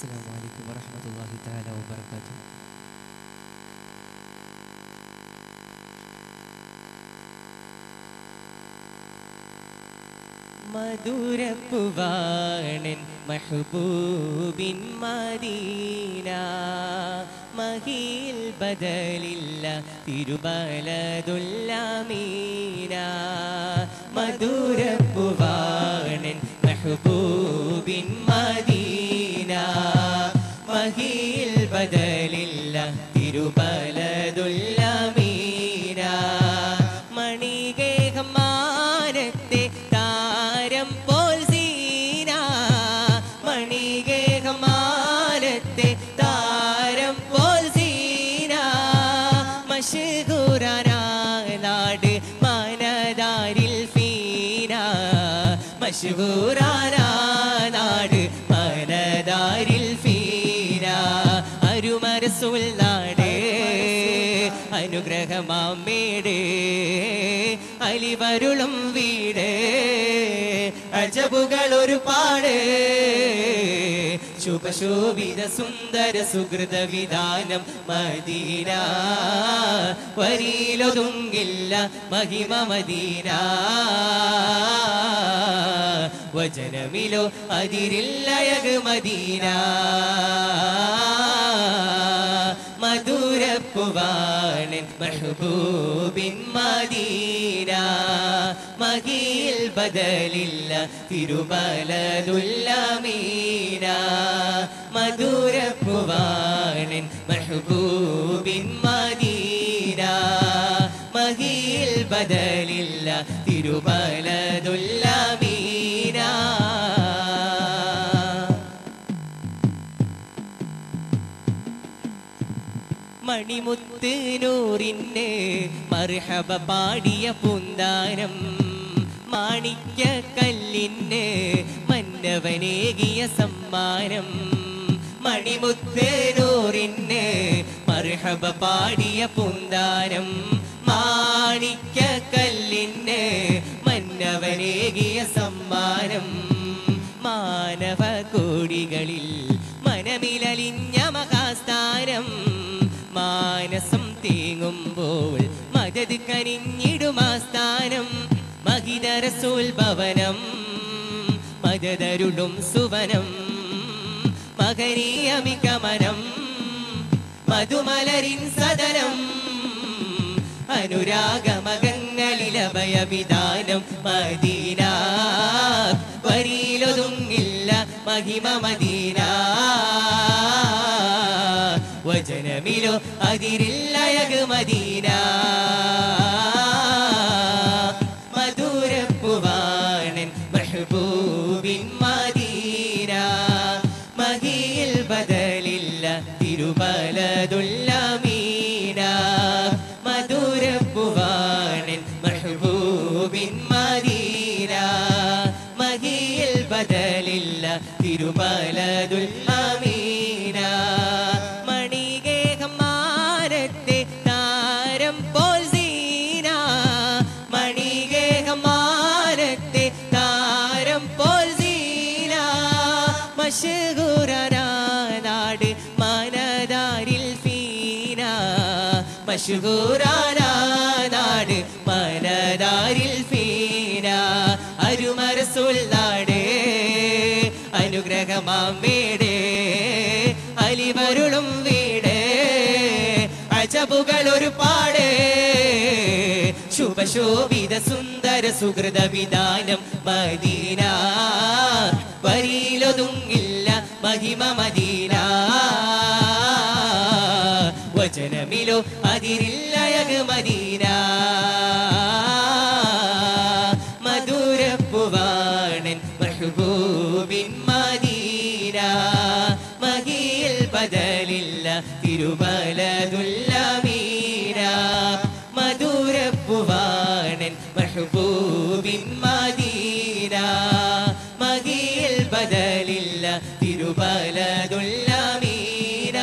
അസ്സലാമു അലൈക്കും വറഹ്മത്തുള്ളാഹി തആല വബറകാതുഹു മധുരപ്പുവാണൻ മഹബൂബിൻ മദീന മഹിയിൽ ബദലില്ല തിരുബലതുല്ലമീന മധുരപ്പുവാണൻ മെഹബൂബിൻ മദീന മഹിയിൽ ബദലില്ല തിരുബലതുല്ലമീന മണികേഹമാനത്തെ താരം പോൽ സീന മണികേഹമാനത്തെ താരം പോൽ സീന മഷഹൂറാനായ നാട് മനതാരിൽ ഫീന മഷഹൂറാനാ നാട് മനതാരിൽ ഫീന അരുമരസുൽ നാട് അനുഗ്രഹമാമേട് അലിവരുളും വീട് അജബുകൾ ഒരുപാട് ശുഭശോഭിത സുന്ദര സുഹൃത വിധാനം മദീന വരിയിലൊതുങ്ങില്ല മഹിമ മദീന വചനമിലോ അതിരില്ലയക് മദീന മധുരപ്പുവാണൻ മെഹബൂബിൻ മദീന മഹിയിൽ ബദലില്ല തിരുബലതുല്ലമീന മധുരപ്പുവാണൻ മെഹബൂബിൻ മദീന മഹിയിൽ ബദലില്ല തിരുബലതുല്ലമീന മണിമുത്ത് നൂറിന് മർഹബ പാടിയ പൂന്താനം മാണിക്യ കല്ലിന് മന്നവനേകിയ സമ്മാനം മണിമുത്ത് നൂറിന് മർഹബ പാടിയ പൂന്താനം മാണിക്യ കല്ലിന് മന്നവനേകിയ സമ്മാനം മാനവ കോടികളിൽ മനമിലലിഞ്ഞ മഹാസ്ഥാനം മാനസം തേങ്ങുമ്പോൾ മദത് കനിഞ്ഞിടുമാസ്ഥാനം മഹിതരസോത്ഭവനം മദതരുളും സുവനം മകനീയമികമനം മധുമലരിൻ സദനം അനുരാഗമകങ്ങളിലഭയവിധാനം മദീന വരിയിലൊതുങ്ങില്ല മഹിമ മദീന വചനമിലോ അതിരില്ലയക് മദീന മധുരപ്പുവാണൻ മെഹബൂബിൻ മദീന മഹിയിൽ ബദലില്ല തിരുബലതുല്ലമീന മധുരപ്പുവാണൻ മെഹബൂബിൻ മദീന മഹിയിൽ ബദലില്ല തിരുബലതുൽ അമീന മണികേഹമാനത്തെ താരം പോൽ സീന മണികേഹമാനത്തെ താരം പോൽ സീന മഷഹൂറാനാട് മനതാരിൽ ഫീന മഷഹൂറാനാട് മനതാരിൽ ഫീന അരുമരസുൽ നാട് അനുഗ്രഹമാമേട് അലിവരുളും വീട് അജബുകൾ ഒരുപാട് ശുഭശോഭിത സുന്ദര സുഹൃത വിധാനം മദീന വരിയിലൊതുങ്ങില്ല മഹിമ മദീന വചനമിലോ അതിരില്ലയക് മദീന മധുരപ്പുവാണൻ മെഹബൂബിൻ മദീന മഹിയിൽ ബദലില്ല തിരുബലതുല്ലമീന മധുരപ്പുവാണൻ മെഹബൂബിൻ മദീന മഹിയിൽ ബദലില്ല തിരുബലതുല്ലമീന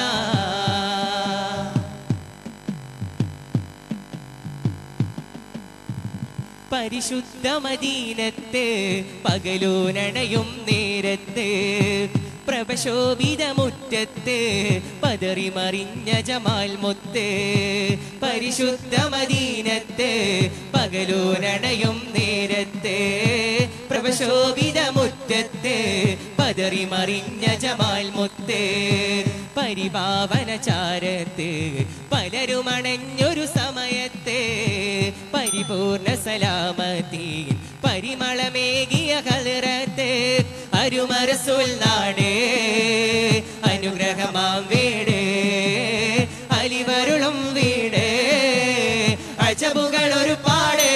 പരിശുദ്ധ മദീനത്ത് പകലൂനണയും നേരത്ത് പ്രഭശോഭിത മുറ്റത്ത് പതറി മറിഞ്ഞ ജമാൽ മുത്ത് പരിശുദ്ധ മദീനത്ത് പകലൂരണയും നേരത്ത് പ്രഭശോഭിത മുറ്റത്ത് പതറി മറിഞ്ഞ ജമാൽ മുത്ത് പരിപാവന ചാരത്ത് പലരും അണഞ്ഞൊരു സമയത്ത് പരിപൂർണ സലാമത്തി പരിമളമേകിയ കളറത്ത് അരുമരസുൽ നാടേ അനുഗ്രഹമാം വീട് അലിവരുളും വീട് അജബുകൾ ഒരു പാടേ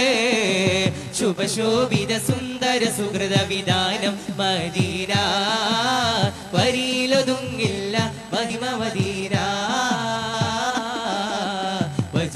ശുഭശോഭിത സുന്ദര സുഹൃത വിധാനം മദീര വരിയിലൊതുങ്ങില്ല മഹിമ മദീര